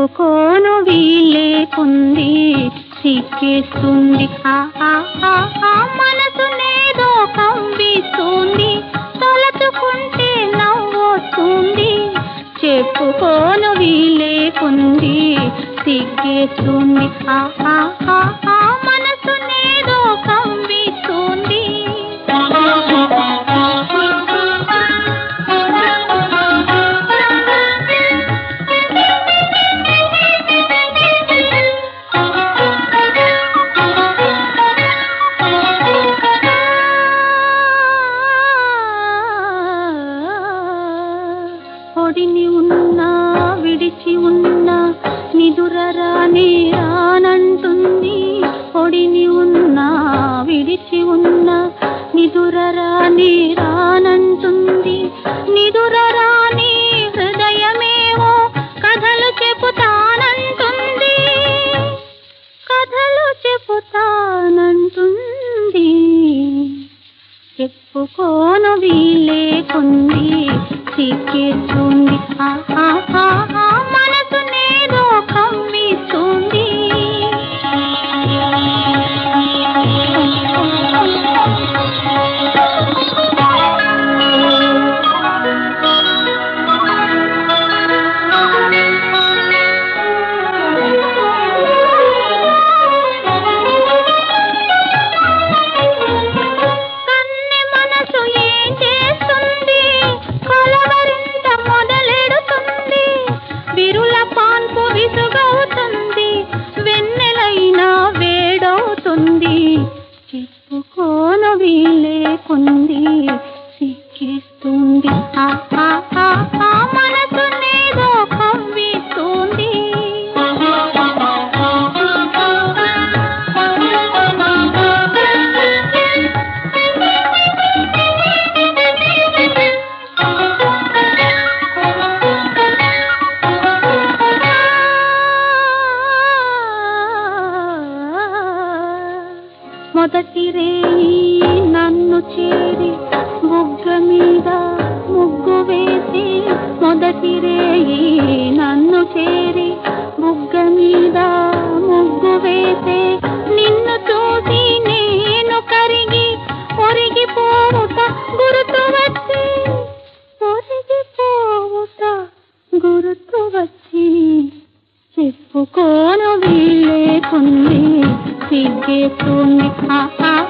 చెప్పుకోను వీలేకుంది సిక్కేస్తుంది ఆ ఆ ఆ ఆ మనసునేదో కంపిస్తుంది తలచుకుంటే నవ్వొస్తుంది చెప్పుకోను వీలేకుంది సిగ్గేస్తుంది ఆ ఆ ఆ ఆ మనసునేదో కంపిస్తుంది ఒడిని ఉన్నా విడిచి ఉన్నా నిదురరాని రానంటుంది ఒడిని ఉన్నా విడిచి ఉన్నా నిదురరాని రానంటుంది నిదురరాని హృదయమేవో కథలు చెబుతానంటుంది కథలు చెబుతానంటుంది చెప్పుకోను వీలేకుంది సిక్కేస్తుంది ఆ ఆ ఆ ఆ మనసునేదో కమ్మిస్తుంది కన్నె మనసు ఏం చేస్తుంది కలవరింత మొదలెడుతుంది విరుల పాన్పు విసుగవుతుంది వెన్నెలైనా వేడవుతుంది చెప్పుకోను వీలేకుంది సిక్కిస్తుంది ఆ ఆ ఆ ఆ మనసునేదో కవ్విస్తుంది మొదటి రేయి నన్ను చేరి బుగ్గ మీద ముగ్గు వేసి మొదటి రేయి నన్ను చేరి బుగ్గ మీద ముగ్గు వేసే నిన్ను చూసి నేను కరిగి ఒరిగిపోవుట గురుతు వచ్చి ఒరిగిపోవుట గురుతు వచ్చి చెప్పుకోను వీలేకుంది సిగ్గేస్తుంది ఆ ఆ